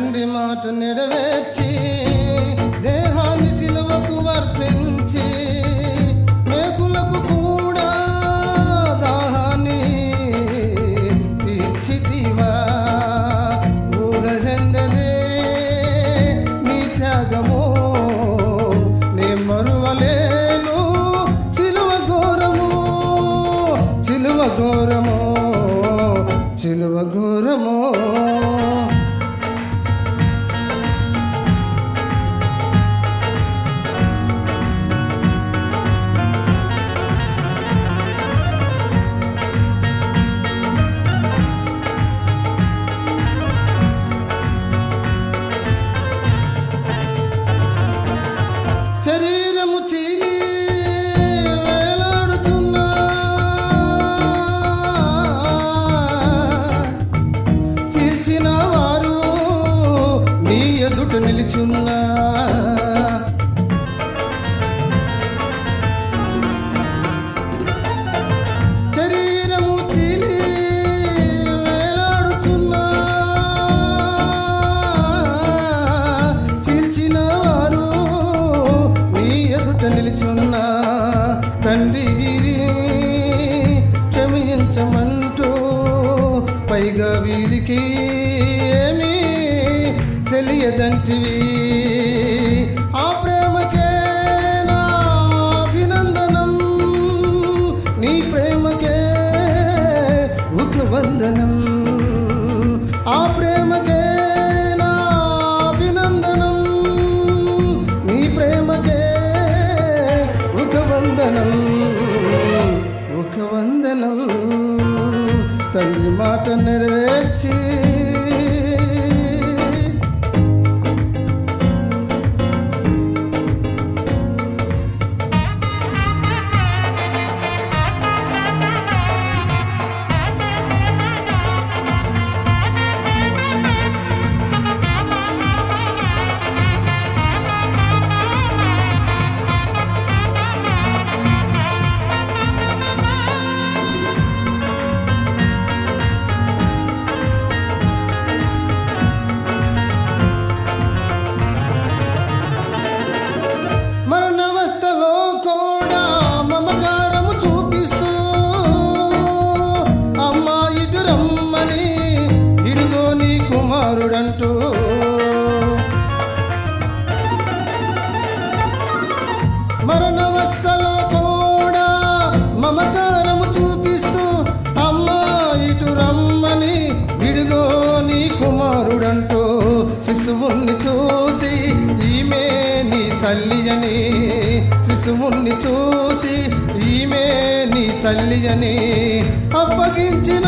తండ్రి మాట నెరవేర్చి దేహాన్ని చిలువకు అర్పించి మేకులకు కూడా దాహాన్ని తీర్చితివా ఊహెందదే నీ త్యాగము నే మరువలేను చిలువ ఘోరము చిలువ ఘోరము చిలువ ఘోరము శరీరము చీలి వేలాడుతున్నా చీల్చిన వారు నీ ఎదుట నిలిచున్నా శరీరము చీలి వేలాడుచున్నా చీల్చిన వారు నీ ఎదుట నిలిచున్నా తండ్రి వీరి క్షమించమంటూ పైగా వీరికి ఏమీ తెలియదంటివి ఆ ప్రేమకే నా అభినందనం నీ ప్రేమకే ఒక వందనం ఆ ప్రేమకే నా అభినందనం నీ ప్రేమకే ఒక వందనం ఒక వందనం తండ్రి మాట నెరవేర్చి మరణవస్థలో కూడా మమకారము చూపిస్తూ అమ్మా ఇటు రమ్మని ఇడుగో నీ కుమారుడంటూ మరణవస్థలో కూడా మమకారము చూపిస్తూ అమ్మా ఇటు రమ్మని ఇడుగో నీ కుమారుడంటూ శిశువుణ్ణి చూసి ఈమె నీ తల్లి అని శిశువుణ్ణి చూసి ఈమె నీ తల్లి అని అప్పగించిన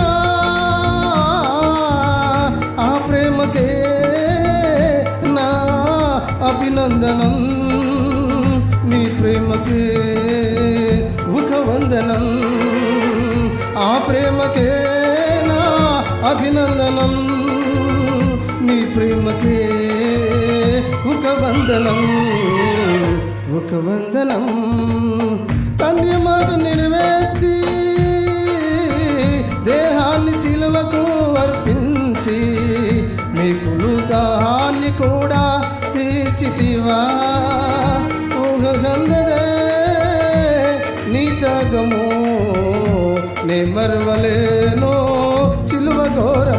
ఆ ప్రేమకే నా అభినందనం నీ ప్రేమకే ఒక వందనం ఆ ప్రేమకే నా అభినందనం నీ ప్రేమకే ఒక వందనం ఒక వందనం తండ్రి మాట నెరవేర్చి దేహాన్ని చిలువకు అర్పించి మీకులు దాహాన్ని కూడా తీర్చితివా ఊహగందదే నీ త్యాగము నే మరవలేను చిలువ ఘోర